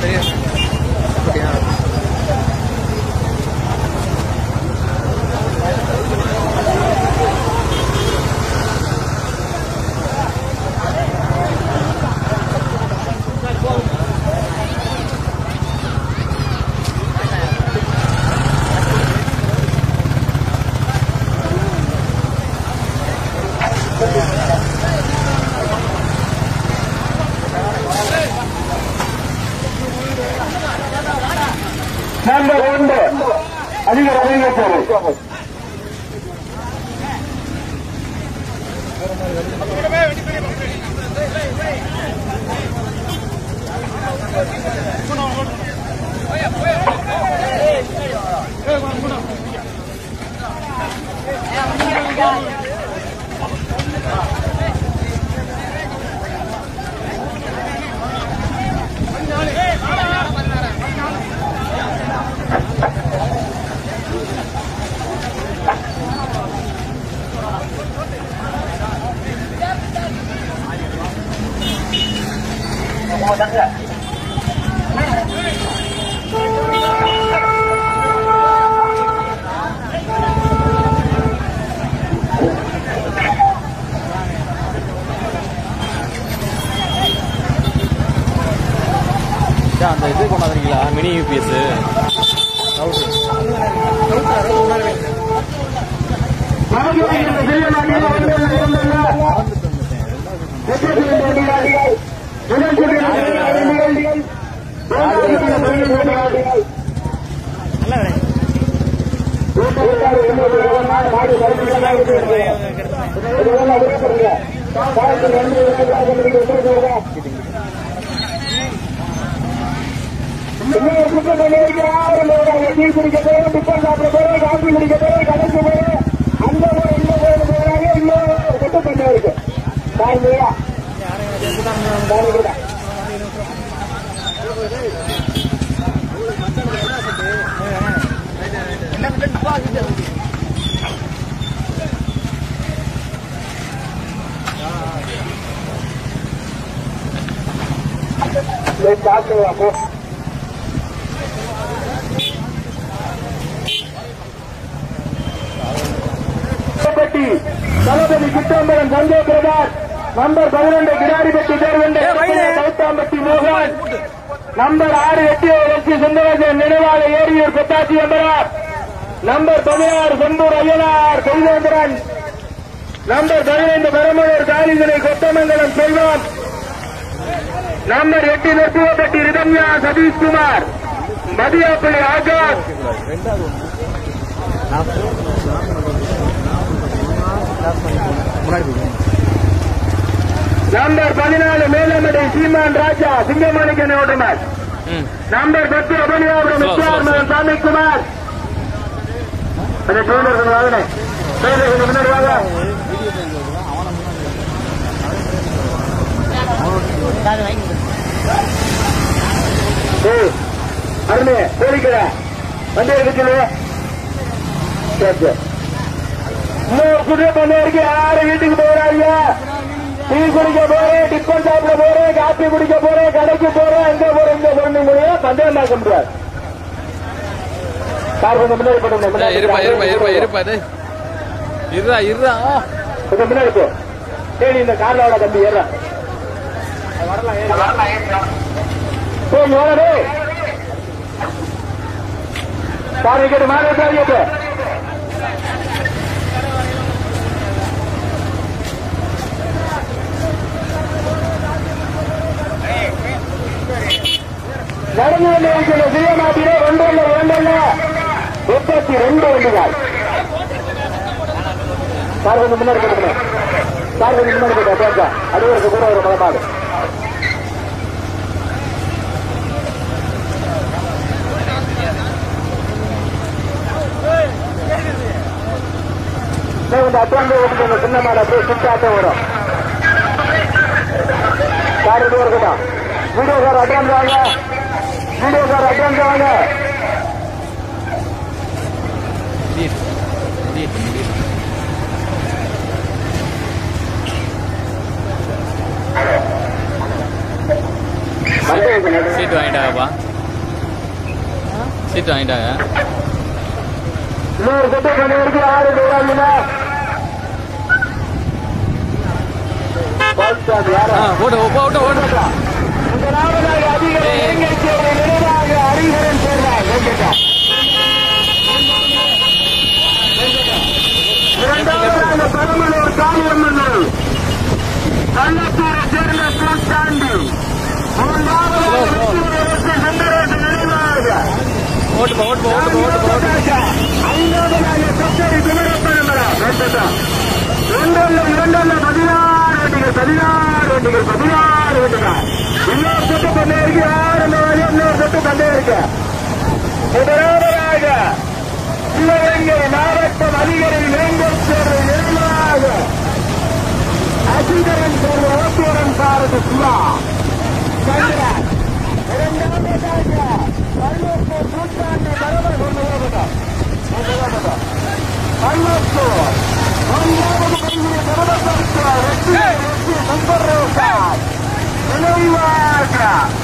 தெரியாது அப்படியா நம்பர் ஒன்று அதிக அறிவிக்கப்போது ஏன் அந்த இது கொண்டாந்துருக்கீங்களா மினி யூபிஎஸ் பெட்டி தளபதி சித்தம்பரம் சஞ்சய் பிரதார் நம்பர் பதினொன்று கிடாரிப்பட்டி தேர்வெண்ட சவுத்தாம்பட்டி மோகன் நம்பர் ஆறு எட்டு லட்சி சுந்தரராஜன் நினைவாக ஏரியூர் கொத்தாச்சி எம்பரார் நம்பர் பதினாறு செந்தூர் ஐயனார் கொள்வேந்திரன் நம்பர் பதினைந்து பெரம்பலூர் காரிதனை கொத்தமங்கலம் செல்வம் நம்பர் எட்டு நெட்டுவப்பட்டி ரிதன்யா சதீஷ்குமார் மதியாப்பள்ளி ஆகாஷ் முன்னாடி போய் நம்பர் பதினாலு மேலமடை சீமான் ராஜா சிங்கமாணிக்கன் ஓட்டுநர் ம் நம்பர் பத்து அபனியாபுரம் Slow, slow, slow. விஸ்வார் சாமிக்குமார் அந்த டூலர் கொஞ்சம் வாங்கினே டூலர் கொஞ்சம் முன்னாடி வாங்க ஏய், அருணே போலிக்கிற வண்டி எடுக்கல சரி சரி இன்னொரு குதிரை பண்ண இருக்கு யாரும் வீட்டுக்கு போறாங்க டீ குடிக்க போறேன் டிஃபன் சாப்பிட போறேன் காப்பி குடிக்க போறேன் கடைக்கு போறேன் அங்க போறேன் இங்க போறேன் முடியும் பந்தயம் பார்க்க முடியாது கார் கொஞ்சம் முன்னாடி போட்டு ஏய், இருப்பா இருப்பா இருப்பா இருப்பா டேய் இருடா இருடா கொஞ்சம் முன்னாடி போ சரி இந்த கார்ல வர தம்பி ஏறா போ இங்க வாடா டேய் சார் விக்கெட் மாறி சார் விக்கெட் நடந்து கொண்டிருக்கிற சிறிய நாட்டிலே ஒன்றல்ல இரண்டல்ல முப்பத்தி ரெண்டு வண்டிகள் சார் கொஞ்சம் முன்னாடி போட்டுக்கணும் சார் கொஞ்சம் முன்னாடி போட்டா பேச அலுவலருக்கு கூட ஒரு மலமாடு கொஞ்சம் அட்வான்ஸ் ஓட்டுக்கோங்க சின்ன மாடு அப்படியே சுத்தாட்டே வரும் சார் இது இருக்கட்டும் வீடியோ சார் அட்வான்ஸ் வாங்க வீடியோ சார் அட்வான்ஸ் வாங்க முடியுது முடியுது முடியுது வந்து சீட் வாங்கிட்டாங்கப்பா சீட் வாங்கிட்டாங்க இன்னொரு கொட்டை பண்ணி இருக்கு ஆறு போறாங்க ஆ ஓட்டு ஓட்டு ஓட்டு முதலாவதாக அதிக இளைஞர் சேர்வை நிறைவாக அறிஞரன் சேர்வார் வெங்கடா இரண்டாவதாக பெரம்பலூர் காளியம்மன் கள்ளத்தூரை சேர்ந்த பூச்சாண்டி மூன்றாவதாக வெற்றியூரரசு சுந்தரேசு நிறைவாக ஓட்டுப்பா ஓட்டுப்பா ஓட்டுப்பா ஓட்டுப்பா ஓட்டு ஐந்தாவதாக சத்தரி குமரப்பரம்பரா வெங்கடா இரண்டல்ல இரண்டல்ல பதினாறு வண்டிகள் பதினாறு வண்டிகள் பதினாறு வண்டிகள் இன்னொரு சொட்டு பண்ணே இருக்கு ஆறு வழி இன்னொரு சொட்டு பண்ணே இருக்கு முதலாவதாக சிவகங்கை மாவட்டம் அதிகாரி வேங்கல் சேர்வை நிர்வாக அசிதரன் சேர்வை ஓட்டுவரன் சாரது சிவா சந்திரன் இரண்டாவதாக பல்லூர் நூற்றாண்டு பரவர் கொண்டு பல்லூர் மூன்றாவது பரிசுரை பரவப்படுத்த வெற்றி வெற்றி சம்பரோசார் நினைவாக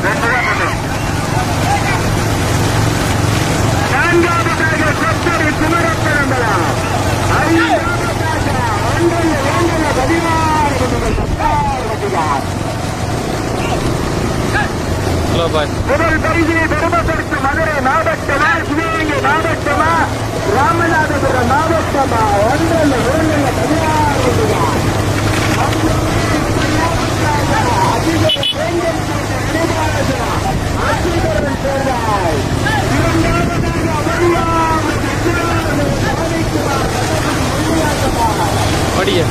நான்காவதாக சத்தரி குமரப்பரம்பலா ஐந்தாவதாக ஒன்றல்ல இரண்டல்ல பதினாறு வண்டிகள் பத்தாறு வண்டிகள் ஹலோ பாய் முதல் பரிசினை பெருமப்படுத்த மதுரை மாவட்டமா சிவகங்கை மாவட்டமா ராமநாதபுரம் மாவட்டமா ஒன்றல்ல இரண்டல்ல பதினாறு வண்டிகள் படிய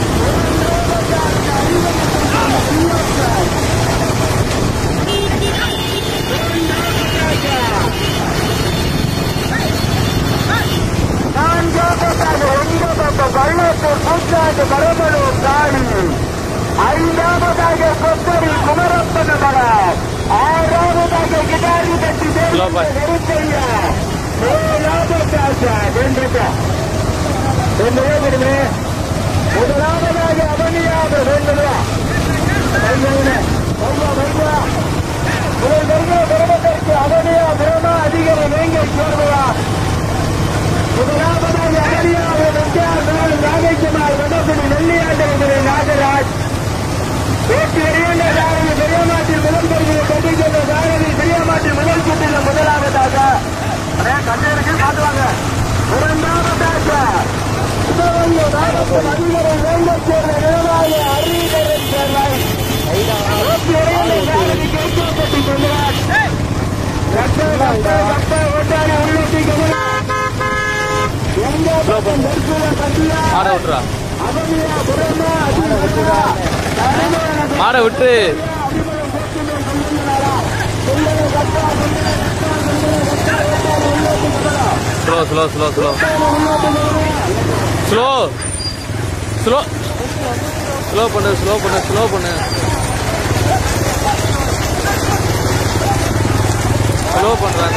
நான்காவதாக ஒன்பதாக பள்ளத்தூர் பூச்சாண்டு பரமலூர் தாடி ஐந்தாவதாக கொத்தரி குமரப்பன மலர் ஆறாவதாக கிடாரி கட்டி Hello, bye. நெருப்பையா ஏழாவதாக வென்றுட்டா ரெண்டு பேர் விடுமே முதலாவதாக அவனியாக வேண்டுமா வைகவனே வைகா வைகா முதல் வருகை பெருமத்திற்கு அவனியா பிரமா அதிகாரி நீங்கள் சேர்வதா முதலாவதாக அகலியாக நம்பியார் நாள் நாகேஸ்வரால் வடபடி நெல்லியாண்டவர்களை நாகராஜ் பேச்சு எறியுண்ட சாரதி பெரியமாட்டில் முதல் பகுதியை கட்டி சென்ற சாரதி பெரியமாட்டில் முதல் சுற்றில் முதலாவதாக அதே கண்ணையருக்கு காட்டுவாங்க இரண்டாவதாக சிவகங்கை மாவட்டம் அதிகாரி வேங்கல் சேர்ந்த நிலவாக அறிவிதரன் சேர்வாய் பேச்சு எறியுண்ட சாரதி கேட்கப்பட்டு கொண்டார் ரத்த ரத்த ரத்த ஓட்டாரி உள்ளத்தை கமலா மாடை விட்டுறா மாடை விட்டு slow slow slow slow slow slow slow பண்ணு ஸ்லோ பண்ணு ஸ்லோ பண்ணு ஸ்லோ பண்றாங்க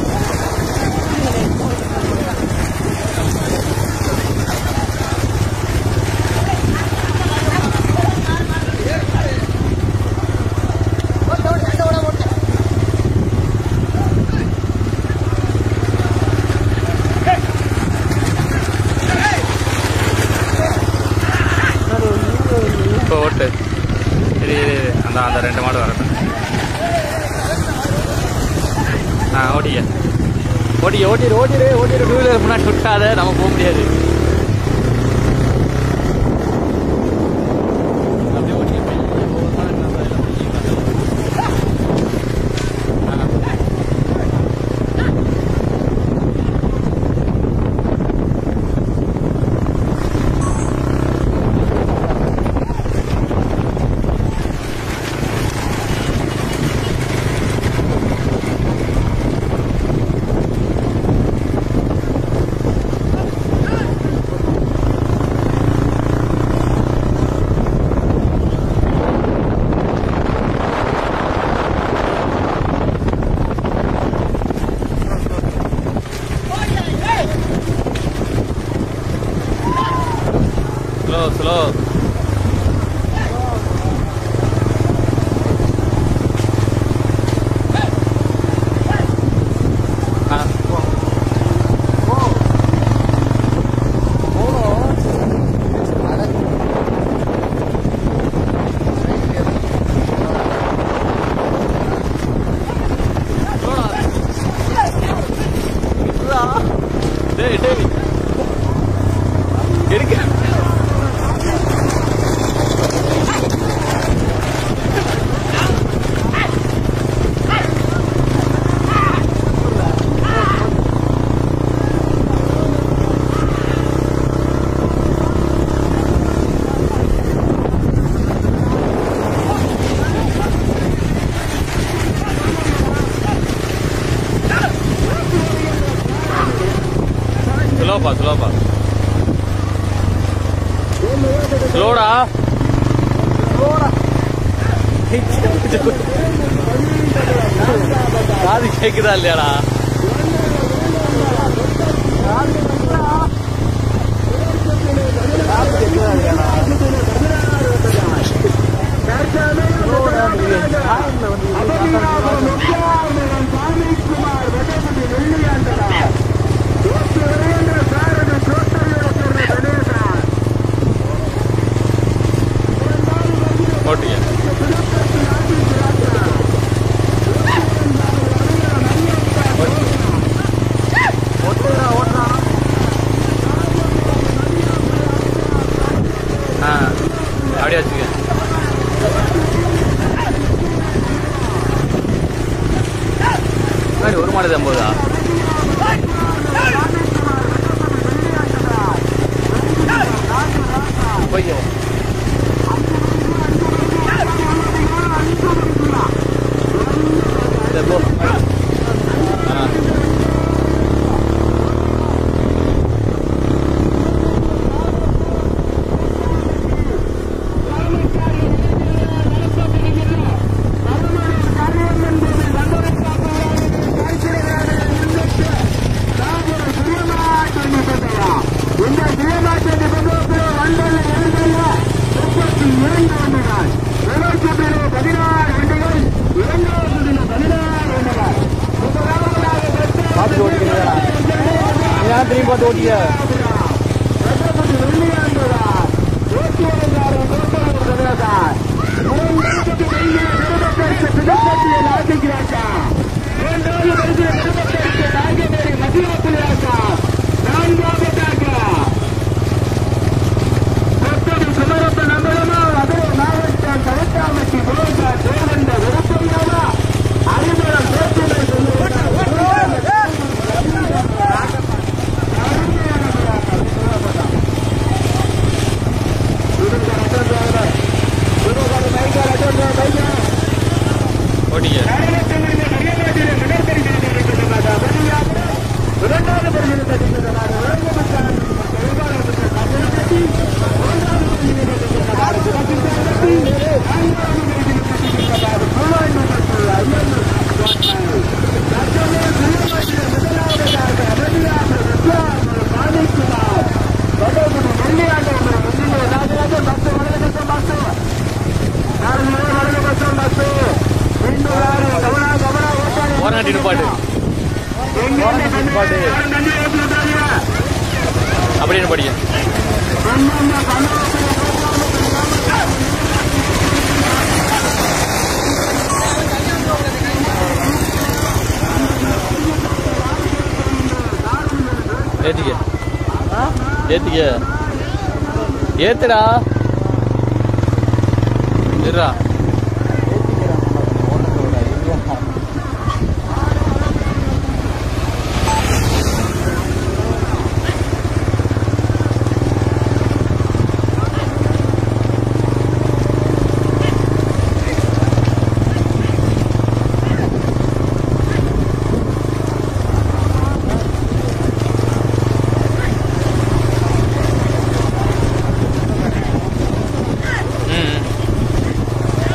இப்போ ஓட்டு இரு இரு இரு. அந்த அந்த ரெண்டு மாடு வரட்டும் ஆ ஓட்டிக்க ஓட்டிக்க ஓட்டிடு ஓட்டிடு ஓட்டிடு டூ வீலர் முன்னாடி விட்டாத நம்ம போக முடியாது அப்படியே ஓட்டிக்க போய் ஒவ்வொரு நாள் என்ன செய்யலாம்? ஆ. ஸ்லோடா காது கேக்குதா இல்லையாடா ஓட்டிங்க ஆ அப்படியே வச்சுக்க மாதிரி ஒரு மாடு தான் போதா போய்க்கோ சரி, போ. ஆ. இந்த சிவமாற்ற நிபந்தனை வண்டல் இரண்டல்ல முப்பத்தி இரண்டு ஆண்டுகள் முதற்கூட்டிலே பதினாறு ஆண்டுகள் இரண்டாவது சுற்றிலே பதினாறு ஆண்டுகள் முதலாவதாக பெற்ற பார்த்து ஓட்டிக்கிறீங்களா ஏன் திரும்பி பார்த்து ஓட்டிக்க ரத்தப்பட்டி வெள்ளியாண்டுடா ஓட்டுவதற்காரர் கோட்டூர் பிரதேசம் மூன்றாவது வெள்ளிய நிறுவனத்திற்கு திருப்பதியை நாட்டுகிறாக்கா மூன்றாவது வெள்ளிய நிறுவனத்திற்கு நாகநேரி மதியத்திலாக்கா நான்காவதாக கொத்தடி சுமரப்ப நம்பளமா மதுரை மாவட்டம் கருத்தாமட்டி முருகா தேவந்த விருப்பம்மா அறிமுகம் பேச்சுமை ஓட்டிக்க ஓரங்கட்டி நிப்பாட்டு ஓரங்கட்டி நிப்பாட்டு அப்படின்னு படிக்க ஏத்திக்க ஏத்திக்க ஏத்துடா இருடா ம்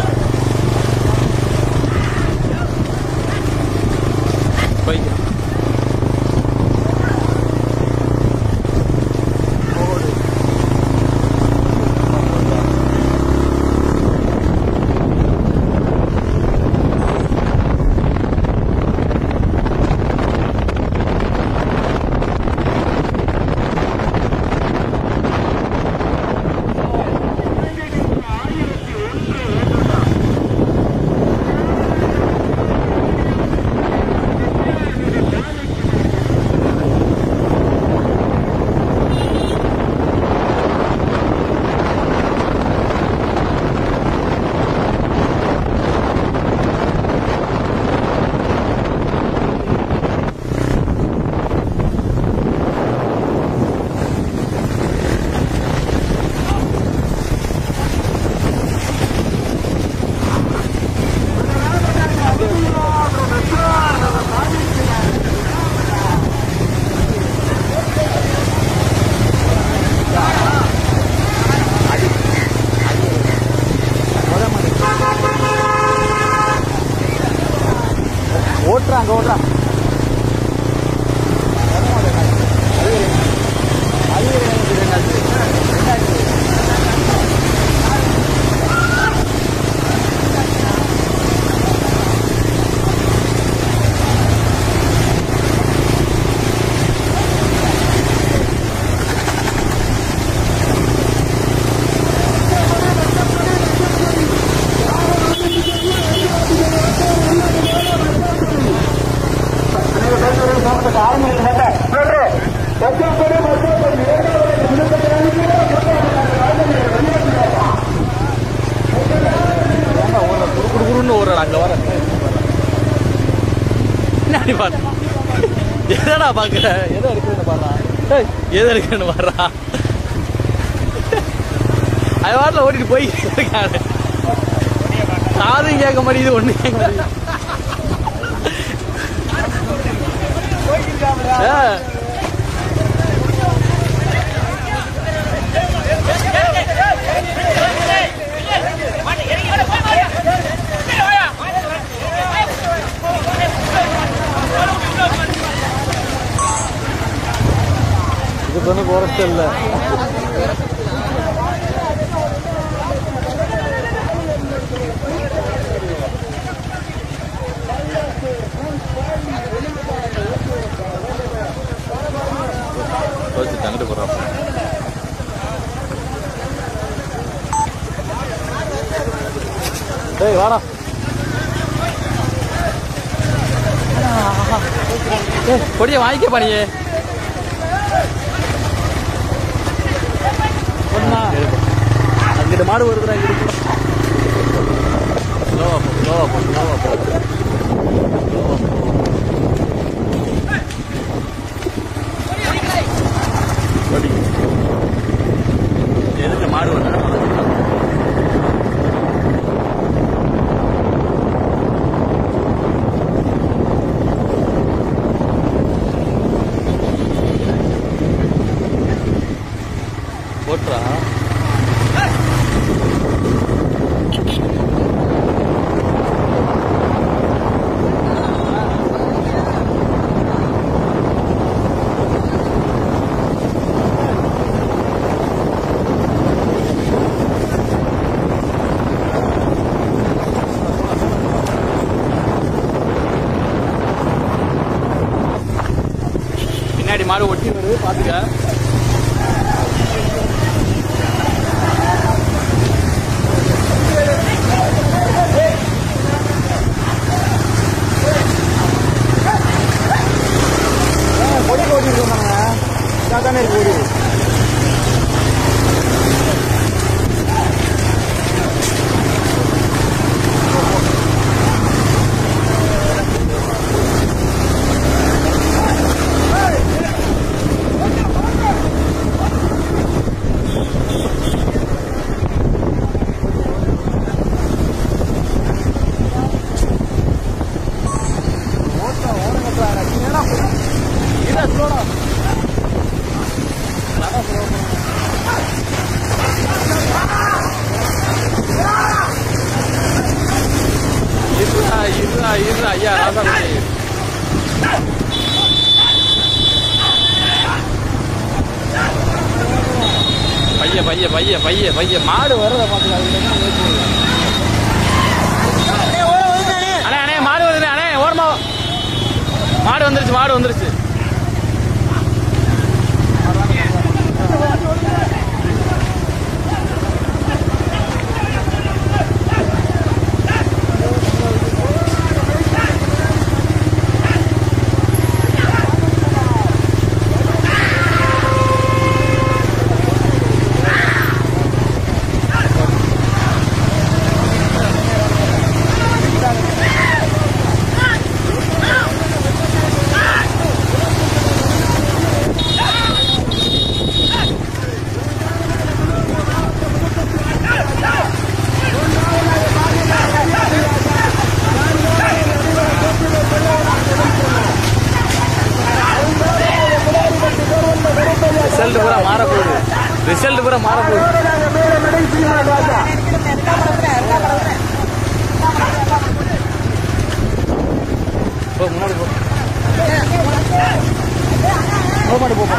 பின்னாடி பாரு எதடா பாக்குற எதை இருக்குன்னு பாடுறா ஏய், எதை இருக்குன்னு பாடுறா அது வாட்டில் ஓட்டிட்டு போய் இருக்காரு காதும் கேட்க மாட்டேங்குது ஒண்ணு கேட்க மாட்டேங்குது ஆ. இதுக்கு வந்து போறது இல்லை வச்சு தங்கிட்டு போறான் டேய் வாடா ஏய், கொடிய வாங்கிக்க பண்ணியே பொண்ணா அங்கிட்டு மாடு வருதுடா இங்கிட்டு ஸ்லோவா போ ஸ்லோவா போ ஸ்லோவா போ ஸ்லோவா போ கொடி எதுக்கு மாடு வருதுடா போட்டுறா பின்னாடி மாடு ஒட்டி வருது பாத்துக்க கொடி ஓட்டிட்டு இருந்தாங்க தானே இருக்கு கொடி இருடா இருடா இருடா ஐயா ராசாமி பைய பைய பைய பைய பைய மாடு வர்றத பாத்துக்கலாம் அண்ணே அண்ணே மாடு வருது அண்ணே ஓரமா வா. மாடு வந்துருச்சு மாடு வந்துருச்சு ரிசல்ட் பூரா மாற போகுது ரிசல்ட் பூரா மாற போகுது போ முன்னாடி போ போ மாட்டு போ போ.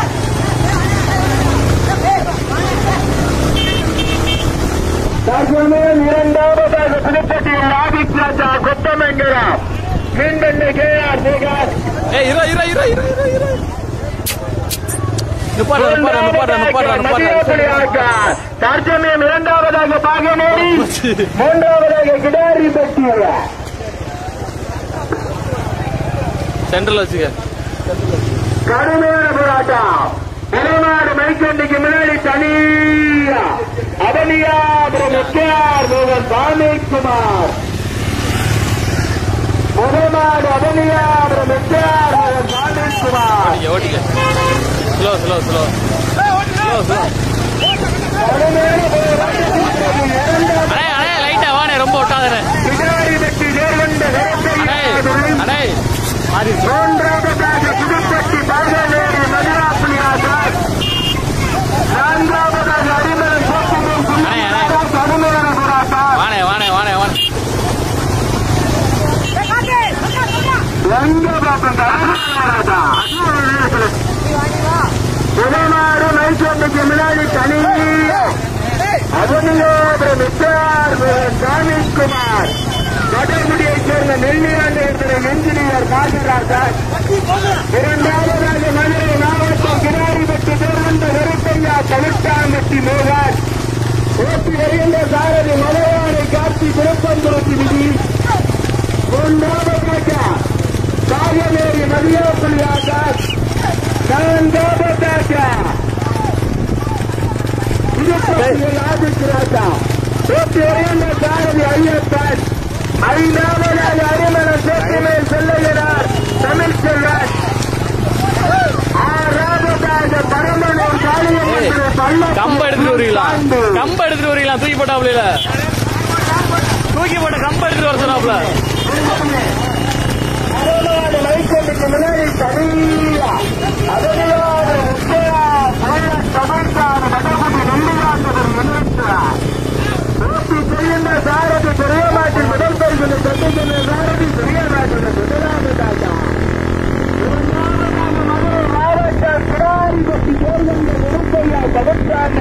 தற்சமயம் இரண்டாவதாக புதுப்பட்டியில் ஆதித் ராஜா கொத்தமங்கலம் மீன்பண்ணை கே ஆர் சேகர் ஏய் இரு இரு இரு இரு இரு இரு நிப்பாட்றா நிப்பாட்றா நிப்பாட்றா நிப்பாட்றா நிப்பாட்றா தற்சமயம் இரண்டாவதாக பாகனேரி மூன்றாவதாக கிடாரி பட்டியல சென்ட்ரல் வச்சுக்க கடுமையான போராட்டம் தலைநாடு மைக்கண்டிக்கு முன்னாடி தனியா அவனியாபுரம் முக்கியார் மோகன் சாமிக்குமார் முதல்நாடு அவனியார் மெட்டியார் காண்டேஸ்குமார் ஓடிக்க ஓடிக்க slow slow slow slow slow அடே அடே லைட்டா வானே ரொம்ப ஒட்டாதே பின்னாடி வெட்டி நேர்கொண்ட அடே அடே மாறி மூன்றாவதாக புதுப்பட்டி பாகவேரி மதுரா புலியாசார் நான்காவதாக அடிமலம் போக்குவரத்து அடே, அடே. தமிழக புராசார் வானே வானே வானே வானே எங்க பாப்பங்க ராஜா உதயமாறு மைசோட்டுக்கு முன்னாடி தனியா அவனியோட மிஸ்டர் ராமேஷ்குமார் வடமுடியைச் சேர்ந்த நெல்லியாண்டு என்ஜினியர் காசிராஜர் இரண்டாவதாக மதுரை மாவட்டம் கிராரிபட்டி தேர்ந்த வெறுப்பையா தவிர்த்தாம்பட்டி மோகன் ஓட்டி வருகின்ற சாரதி மலையாளை காட்சி திருப்பந்துரத்தி விதி மூன்றாவதாக காயமேரி மதியாப்புலியாக நான்காவதாக திருப்பதியில் ஆதித்யராஜா ஓட்டி வருகின்ற சாரதி ஐயப்பன் ஐந்தாவதாக அரிமலம் சேர்த்து மேல் செல்லுகிறார் தமிழ் செல்வன் ஆறாவதாக பரமனூர் காளியம்மன் பள்ளம் கம்ப எடுத்துட்டு வருவீங்களா கம்ப எடுத்துட்டு வருவீங்களா தூக்கி போட்டாப்ல தூக்கி போட்ட கம்ப எடுத்துட்டு வர சொன்னாப்ல தமிழ்நாடு மைக்கேலுக்கு முன்னாடி தனியா அதனால உத்தரா பழைய தமிழ்நாடு வடகுடி நெல்லியாண்டவர் முன்னேற்றார் ஓட்டி செய்கின்ற சாரதி பெரியமாட்டின் முதல் பரிசு தட்டுகின்ற சாரதி பெரியமாட்டின் முதலாவதாக இரண்டாவதாக மதுரை மாவட்ட கிடாரிபட்டி சேர்ந்த விருப்பையா தவிர்த்தார்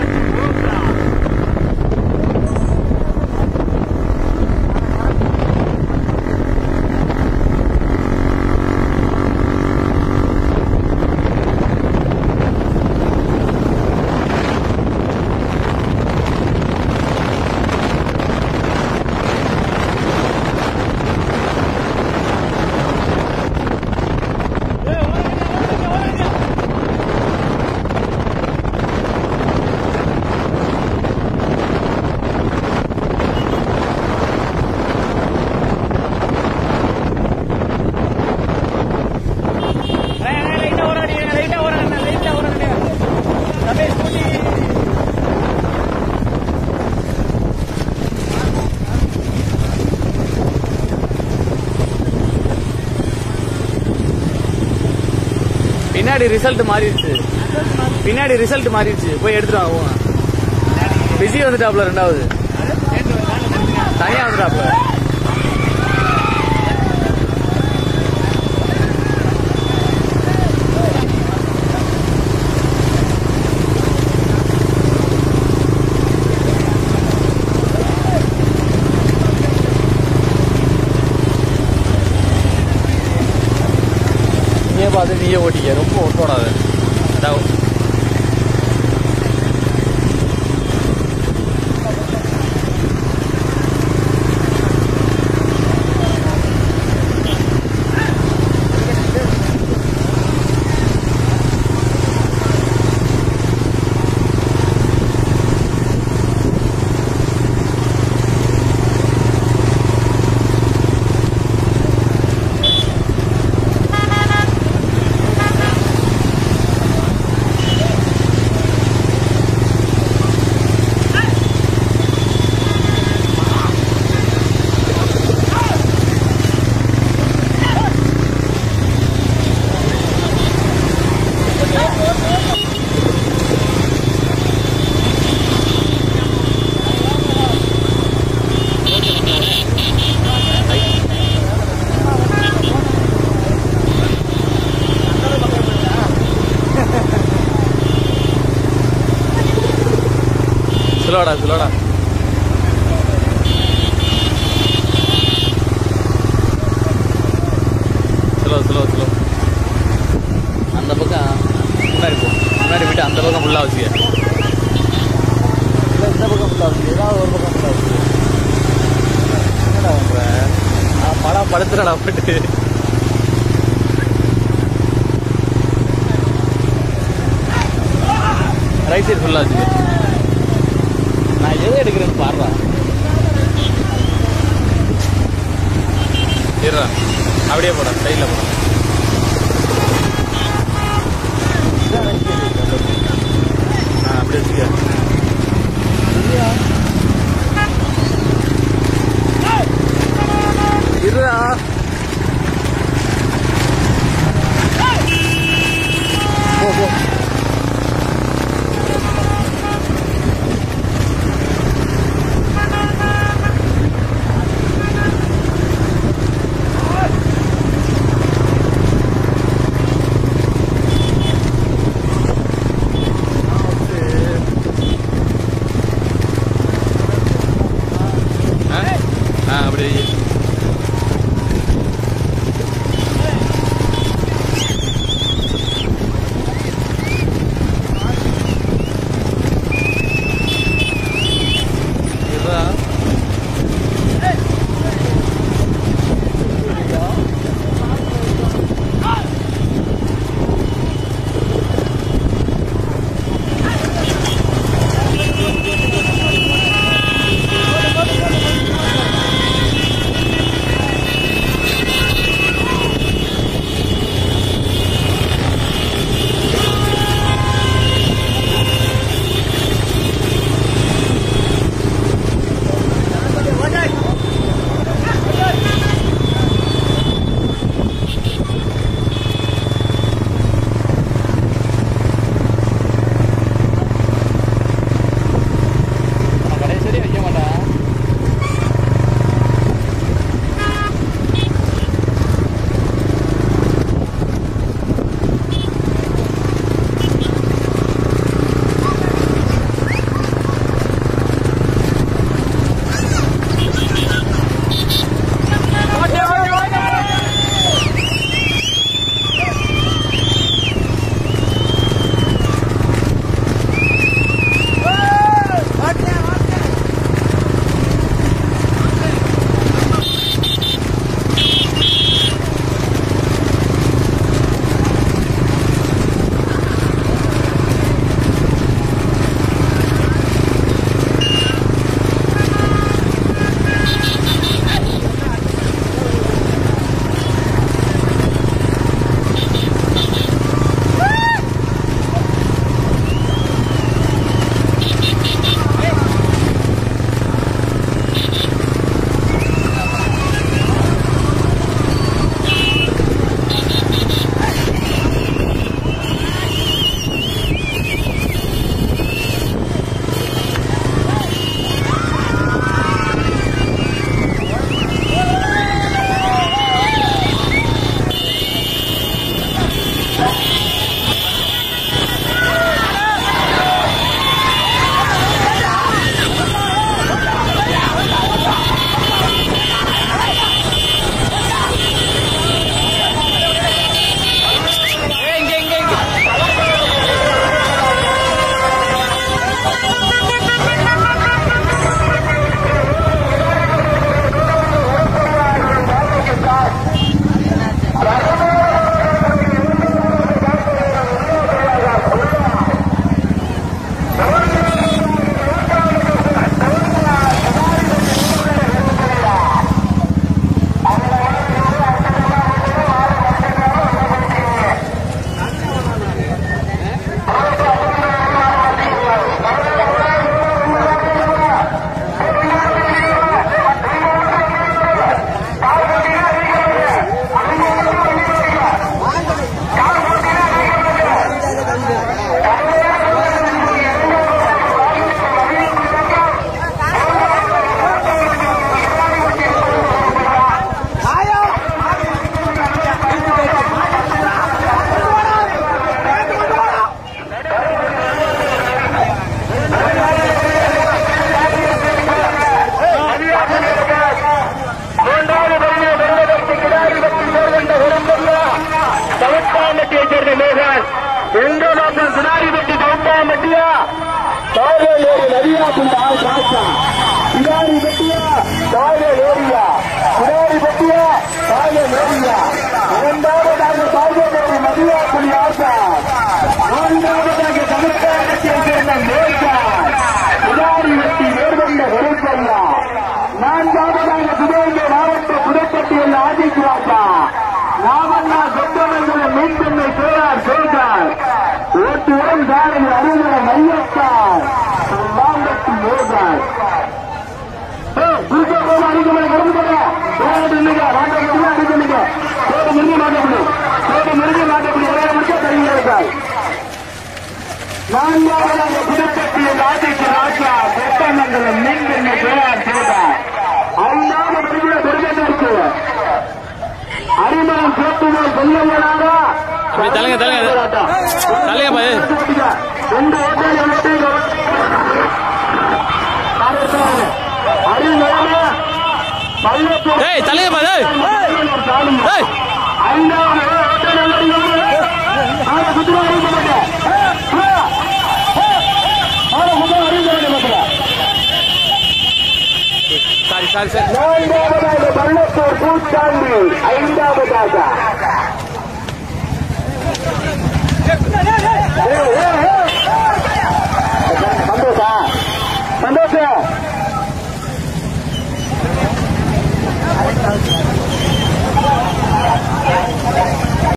பின்னாடி ரிசல்ட் மாறிடுச்சு பின்னாடி ரிசல்ட் மாறிடுச்சு போய் எடுத்துட்டு வாங்க பிஸி வந்துட்டாப்ல ரெண்டாவது தனியா வந்துட்டாப்ல நீயே பார்த்து நீயே ஓட்டிக்க ரொம்ப ஒட்டோடாது அதான் ஸ்லோடா ஸ்லோடா ஸ்லோ ஸ்லோ ஸ்லோ அந்த பக்கம் முன்னாடி போ முன்னாடி போயிட்டு அந்த பக்கம் ஃபுல்லாக வச்சுக்க இல்லை இந்த பக்கம் ஃபுல்லாக வச்சுக்க ஏதாவது ஒரு பக்கம் ஃபுல்லாக வச்சுக்க என்னடா பண்ற நான் படம் படுத்துறடா போயிட்டு ரைட் சைடு ஃபுல்லாக வச்சுக்க நான் எதை எடுக்கிறேன்னு பாடுறா இருடா அப்படியே போட சைடில் போட ஆ அப்படியே வச்சுக்க இருடா போ போ ஆ ஆ அப்படியே வை. இருடா. அவன் கடைசி வரையும் வைக்க மாட்டான் எங்கடாப்பன் சினாரிபட்டி கவுண்டாமட்டியா தாவேலூர் நதியாக்கும் தாய் காசா சினாரி பட்டியா தாவே லோரியா சினாரி பட்டியா தாவே லோரியா இரண்டாவதாக தாவேலூர் நதியாக்கும் ஆசா நான்காவதாக தமிழ்நாட்டை சேர்ந்த மேற்கா சினாரி வெட்டி நேர்வந்த வெறுப்பல்லா நான்காவதாக சிவகங்கை மாவட்ட புதுப்பட்டியில் ஆதித்ராசா ஐநூறு சொல்லுங்களாங்க அப்படியே தள்ளுங்க, தள்ளுங்க. தள்ளுங்க பாரு. ரெண்டு ஓட்டாளி வந்துட்டு அருள் பள்ளத்தூர் டேய் தள்ளுங்க பா டேய் டேய் ஐந்தாவது ஓட்டாளி வந்துட்டு ஆளை குத்துறா அறிவிக்க மாட்டேன் ஆளை குத்துறா அறிவிக்க மாட்டேன் சாரி சாரி சாரி நான்காவதாக பள்ளத்தூர் பூச்சாண்டி ஐந்தாவதாக